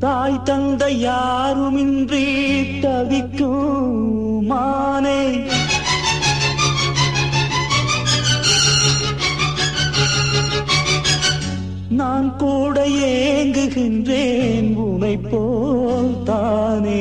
தாய் தந்தை யாருமின்றி தவிக்கும் மானே நான் கூட ஏங்குகின்றேன் உனை போல் தானே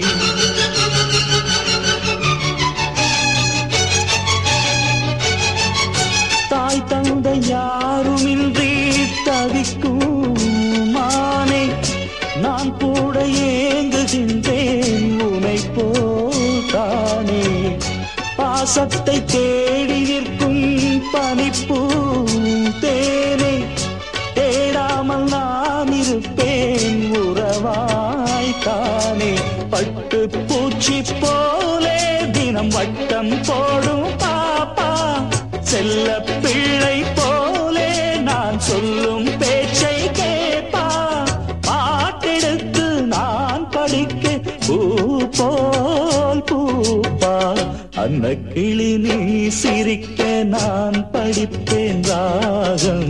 தாய் தந்தை யாருமின்றி தவிக்கும் மானே நான் கூட ஏங்குகின்றேன் உனை போல் தானே பாசத்தை தேடி நிற்கும் பனிப்பூ தேனே தேடாமல் நான் இருப்பேன் உறவாய் தானே பட்டு பூச்சி போலே தினம் வட்டம் போடும் பாப்பா செல்ல பிள்ளை போலே நான் சொல்லும் பேச்சை கேப்பா பாட்டெடுத்து நான் படிக்க பூ போல் பூப்பா அந்த கிளி நீ சிரிக்க நான் படிப்பேன் ராகம்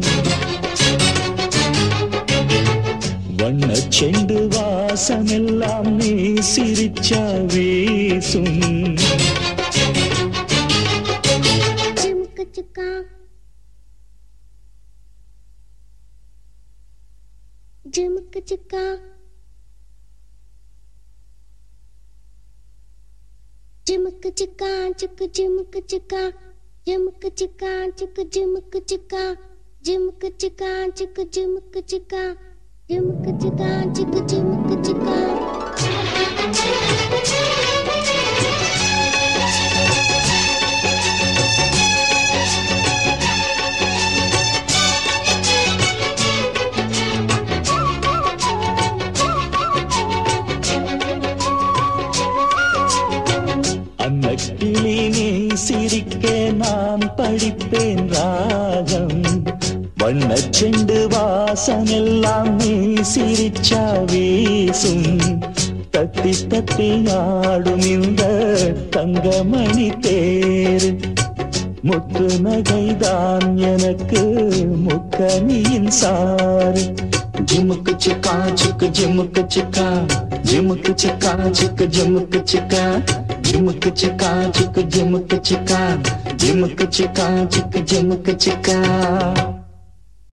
வண்ண செண்டு வாசமெல்லாம் நீ சிரிச்சா வீசும் ஜிமுக்கு சிக்கா ஜிமுக்கு சிக்கா ஜிமுக்கு சிக்கா சிக்கு ஜிமுக்கு சிக்கா ஜிமுக்கு சிக்கா சிக்கு ஜிமுக்கு சிக்கா ஜிமுக்கு சிக்கா சிக்கு ஜிமுக்கு சிக்கா ஜிமுக்கு சிக்கா சிக்கு ஜிமுக்கு சிக்கா அந்த கிளி நீ சிரிக்க நான் படிப்பேன் ராகம் வண்ண செண்டு வாசமெல்லாம் நீ சிரிச்சா வீசும் தத்தி தத்தி ஆடும் இந்த தங்கமணி தேர் முத்து நகைதான் எனக்கு முக்கனியின் சாறு ஜிமுக்கு சிக்கா சிக்கு ஜிமுக்கு சிக்கா ஜிமுக்கு சிக்கா சிக்கு ஜிமுக்கு சிக்கா ஜிமுக்கு சிக்கா சிக்கு ஜிமுக்கு சிக்கா ஜிமுக்கு சிக்கா சிக்கு ஜிமுக்கு சிக்கா